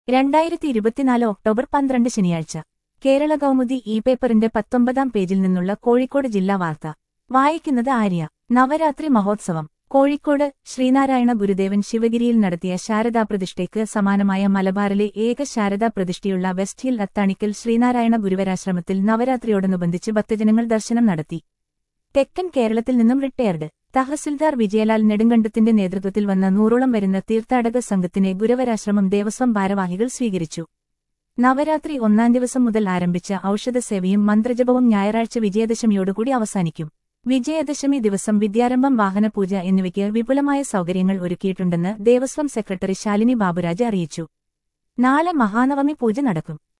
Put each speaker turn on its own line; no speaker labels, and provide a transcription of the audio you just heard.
രണ്ടായിരത്തി ഇരുപത്തിനാല് ഒക്ടോബർ പന്ത്രണ്ട് ശനിയാഴ്ച കേരള കൗമുദി ഇ പേപ്പറിന്റെ പത്തൊമ്പതാം പേജിൽ നിന്നുള്ള കോഴിക്കോട് ജില്ലാ വാർത്ത വായിക്കുന്നത് ആര്യ നവരാത്രി മഹോത്സവം കോഴിക്കോട് ശ്രീനാരായണ ഗുരുദേവൻ ശിവഗിരിയിൽ നടത്തിയ ശാരദാ പ്രതിഷ്ഠയ്ക്ക് സമാനമായ മലബാറിലെ ഏക ശാരദാ പ്രതിഷ്ഠയുള്ള വെസ്റ്റ് ഹിൽ അത്താണിക്കൽ ശ്രീനാരായണ ഗുരുവരാശ്രമത്തിൽ നവരാത്രിയോടനുബന്ധിച്ച് ഭക്തജനങ്ങൾ ദർശനം നടത്തി തെക്കൻ കേരളത്തിൽ നിന്നും റിട്ടയർഡ് തഹസിൽദാർ വിജയലാൽ നെടുങ്കണ്ടത്തിന്റെ നേതൃത്വത്തിൽ വന്ന നൂറോളം വരുന്ന തീർത്ഥാടക സംഘത്തിനെ ഗുരുവരാശ്രമം ദേവസ്വം ഭാരവാഹികൾ സ്വീകരിച്ചു നവരാത്രി ഒന്നാം ദിവസം മുതൽ ആരംഭിച്ച ഔഷധസേവയും മന്ത്രജപവും ഞായറാഴ്ച വിജയദശമിയോടുകൂടി അവസാനിക്കും വിജയദശമി ദിവസം വിദ്യാരംഭം വാഹനപൂജ എന്നിവയ്ക്ക് വിപുലമായ സൗകര്യങ്ങൾ ഒരുക്കിയിട്ടുണ്ടെന്ന് ദേവസ്വം സെക്രട്ടറി ശാലിനി ബാബുരാജ് അറിയിച്ചു നാളെ മഹാനവമി പൂജ നടക്കും